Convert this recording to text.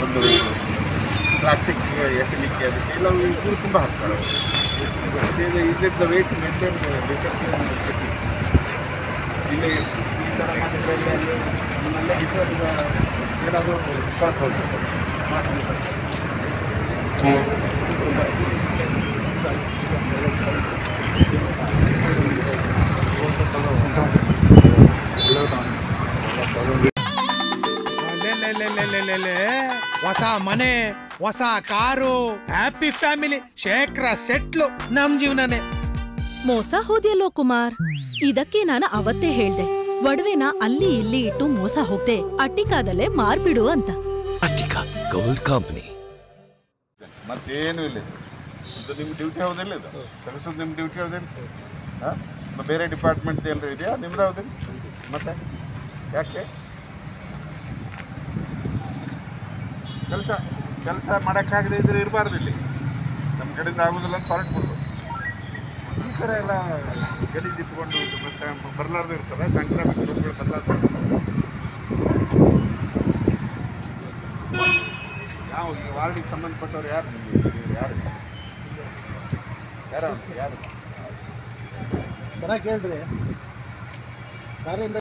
ಒಂದು ಪ್ಲಾಸ್ಟಿಕ್ ಎಸಲಿಕ್ಕೆ ಅದಕ್ಕೆ ಎಲ್ಲ ಇವರು ತುಂಬ ಹಾಕ್ತಾರೆ ಅವರು ಇಲ್ಲಿದ್ದ ವೇಟ್ ಮೇಂಟೈನ್ ಬೇಕಾಗ್ತದೆ ಇಲ್ಲಿ ಈ ಥರ ಮಾಡಿದ್ರೆ ಅಲ್ಲಿ ಅಲ್ಲಿ ನಮ್ಮಲ್ಲೇ ಬಿಟ್ಟರೆ ಏನಾದರೂ ಸ್ಟಾಕ್ ಹೋಗ್ತದೆ ಲೇ, ಲೇ, ಲೇ, ಲೇ, ಲೇ, ಲೇ, ಲೇ. ಹೊಸ ಮನೆ ಹೊಸ ಕಾರು ಹ್ಯಾಪಿ ಫ್ಯಾಮಿಲಿ ಶೇಖರ ಸೆಟ್ಲು ನಮ್ ಜೀವನನೇ ಮೋಸ ಹೋದ್ಯಲ್ಲೋ ಕುಮಾರ್ ಇದಕ್ಕೆ ನಾನು ಅವತ್ತೇ ಹೇಳ್ದೆ ಒಡವೆನ ಅಲ್ಲಿ ಇಲ್ಲಿ ಇಟ್ಟು ಮೋಸ ಹೋಗ್ದೆ ಅಟ್ಟಿಕಾದಲ್ಲೇ ಮಾರ್ಬಿಡು ಅಂತ Attica Gold Company. ಮತ್ತೇನು ಇಲ್ಲ ಇದು ನಿಮ್ಮ ಡ್ಯೂಟಿ ಯಾವುದಿಲ್ಲ ಇದು ಕೆಲಸದ ನಿಮ್ಮ ಡ್ಯೂಟಿ ಯಾವುದಿಲ್ಲ ಹಾಂ ಬೇರೆ ಡಿಪಾರ್ಟ್ಮೆಂಟ್ ಏನಾರು ಇದೆಯಾ ನಿಮ್ದು ಯಾವುದಿಲ್ಲ ಮತ್ತೆ ಯಾಕೆ ಕೆಲಸ ಕೆಲಸ ಮಾಡೋಕ್ಕಾಗದೇ ಇದ್ರೆ ಇರಬಾರ್ದು ಇಲ್ಲಿ ನಮ್ಮ ಕಡೆಯಿಂದ ಆಗೋದಿಲ್ಲ ಅಂತ ಸಾಲ್ಟ್ ಕೊಡ್ಬೇಕು ಈ ಥರ ಎಲ್ಲ ಗಲೀಜು ಇಟ್ಕೊಂಡು ಮತ್ತೆ ಬರಲಾರ್ದು ಇರ್ತಾರೆ ಸಾಂಕ್ರಾಮಿಕ ರೋಗಗಳು ಬರಲಾರ್ದು ಯಾವ ಈ ವಾರ್ಡಿಗೆ ಸಂಬಂಧಪಟ್ಟವ್ರು ಯಾರು ನಿಮಗೆ ಯಾರು ಯಾರು ಯಾರು ಕೇಳ್ರಿ ಕಾರಿಂದ